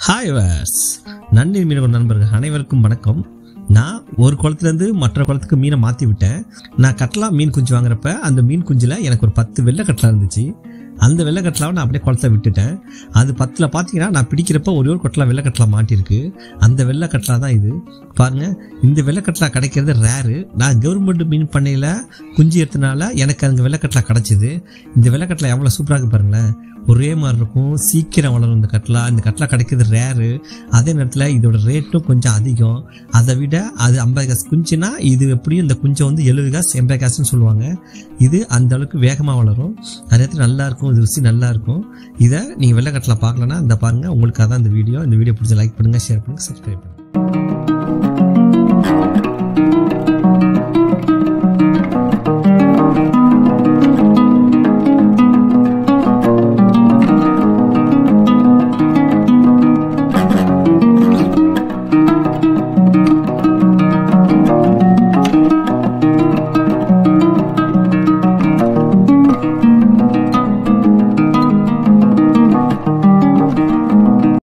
hi was நன்றி மீனவர் நண்பர்கள் அனைவருக்கும் வணக்கம் நான் ஒரு குளத்துலேருந்து மற்ற குளத்துக்கு மீனை மாற்றி விட்டேன் நான் கட்லா மீன் குஞ்சு வாங்குறப்ப அந்த மீன் குஞ்சில் எனக்கு ஒரு பத்து வெள்ளை கட்லா இருந்துச்சு அந்த வெள்ளை கட்லாவை நான் அப்படியே குளத்தை விட்டுட்டேன் அது பத்தில் பார்த்தீங்கன்னா நான் பிடிக்கிறப்ப ஒரே ஒரு கட்லா வெள்ளை கட்லா மாட்டிருக்கு அந்த வெள்ளை கட்லா தான் இது பாருங்க இந்த வெள்ளை கட்லா கிடைக்கிறது ரேரு நான் கவர்மெண்ட் மீன் பண்ணையில் குஞ்சு எடுத்தனால எனக்கு அங்கே வெள்ளை கட்லா கிடச்சிது இந்த வெள்ளை கட்லா எவ்வளோ சூப்பராக இருக்கு பாருங்களேன் ஒரே மாதிரி இருக்கும் சீக்கிரம் வளரும் இந்த கட்லா இந்த கட்லா கிடைக்கிறது ரேரு அதே நேரத்தில் இதோட ரேட்டும் கொஞ்சம் அதிகம் அதை விட அது ஐம்பது காசு குஞ்சுனா இது எப்படியும் இந்த குஞ்சை வந்து எழுபது காசு எண்பது காசுன்னு சொல்லுவாங்க இது அந்த அளவுக்கு வேகமாக வளரும் அதே நேரத்தில் நல்லா இருக்கும் இது ருசி நல்லா இருக்கும் இதை நீங்கள் வெள்ளை கட்லா பார்க்கலன்னா இந்த பாருங்கள் உங்களுக்கு அதான் இந்த வீடியோ இந்த வீடியோ பிடிச்ச லைக் பண்ணுங்கள் ஷேர் பண்ணுங்கள் சப்ஸ்கிரைப் பண்ணுங்கள்